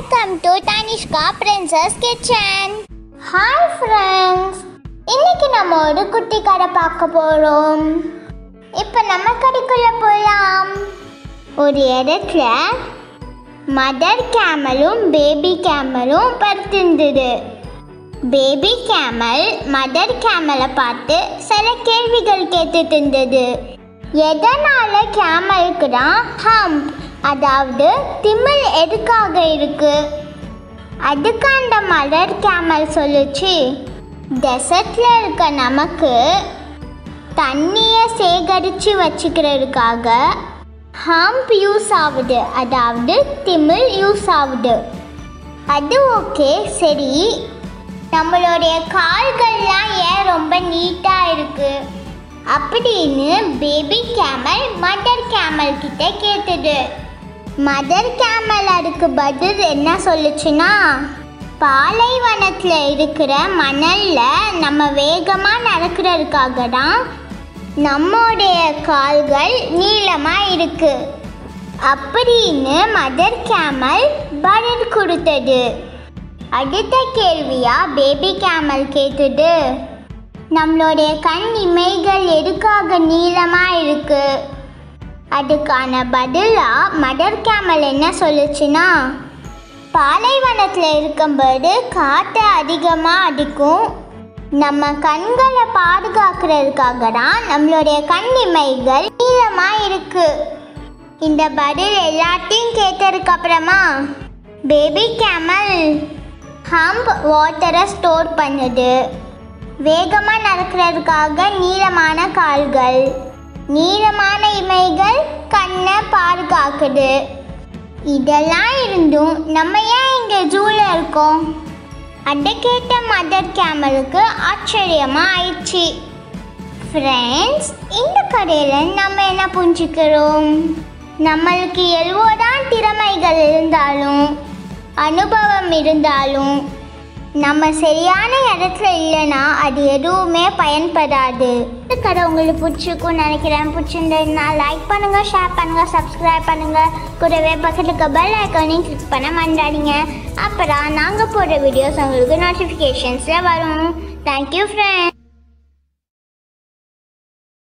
welcome to Tanishka princess kitchen hi friends இன்னைக்கு நம்ம ஒரு குட்டி கடை பார்க்க போகிறோம் இப்போ நம்ம கடைக்குள்ள போகலாம் ஒரு இடத்துல மதர் கேமலும் பேபி கேமலும் படுத்திருந்தது பேபி கேமல் மதர் கேமலை பார்த்து சில கேள்விகள் கேட்டுட்டு இருந்தது எதனால கேமலுக்கு தான் ஹம்ப் அதாவது திமில் எதுக்காக இருக்கு அதுக்கு அந்த மதர் கேமல் சொல்லுச்சு டெசர்ட்ல இருக்க நமக்கு தண்ணியை சேகரித்து வச்சுக்கிறதுக்காக ஹம்ப் யூஸ் ஆகுது அதாவது திமில் யூஸ் ஆகுது அது ஓகே சரி நம்மளுடைய கால்கள்லாம் ஏன் ரொம்ப நீட்டாக இருக்கு அப்படின்னு பேபி கேமல் மதர் கேமல் கிட்ட கேட்டது மதர் கேமல் அதுக்கு பதில் என்ன சொல்லுச்சுன்னா பாலைவனத்தில் இருக்கிற மணலில் நம்ம வேகமாக நடக்கிறதுக்காக தான் நம்முடைய கால்கள் நீளமாக இருக்கு அப்படின்னு மதர் கேமல் பதில் கொடுத்தது அடுத்த கேள்வியா பேபி கேமல் கேட்டது நம்மளுடைய கண் இமைகள் எதுக்காக நீளமாக இருக்கு அதுக்கான பதிலாக மதர் கேமல் என்ன சொல்லுச்சுன்னா பாலைவனத்தில் இருக்கும்போது காற்று அதிகமாக அடிக்கும் நம்ம கண்களை பாதுகாக்கிறதுக்காக தான் நம்மளுடைய கண் இமைகள் நீளமாக இருக்கு இந்த பதில் எல்லாத்தையும் கேட்டதுக்கு அப்புறமா பேபி கேமல் ஹம்ப் வாட்டரை ஸ்டோர் பண்ணுது வேகமாக நடக்கிறதுக்காக நீளமான கால்கள் நீளமான இமைகள் கண்ணை பாதுகாக்குது இதெல்லாம் இருந்தும் நம்ம ஏன் இங்கே ஜூவில் இருக்கோம் அதை கேட்ட மதர் கேமலுக்கு ஆச்சரியமாக ஆயிடுச்சு ஃப்ரெண்ட்ஸ் இந்த கடையில் நம்ம என்ன புரிஞ்சுக்கிறோம் நம்மளுக்கு எவ்வளோதான் திறமைகள் இருந்தாலும் அனுபவம் இருந்தாலும் நம்ம சரியான இடத்துல இல்லைன்னா அது எதுவுமே பயன்படாது இந்த கடை உங்களுக்கு பிடிச்சிருக்கும்னு நினைக்கிறேன் பிடிச்சிருந்ததுன்னா லைக் பண்ணுங்கள் ஷேர் பண்ணுங்கள் சப்ஸ்கிரைப் பண்ணுங்கள் கூடவே பக்கத்துக்கு பெல் ஐக்கானையும் கிளிக் பண்ண மறந்துடாதீங்க அப்புறம் நாங்கள் போடுற வீடியோஸ் உங்களுக்கு நோட்டிஃபிகேஷன்ஸில் வரும் தேங்க்யூ ஃப்ரெண்ட்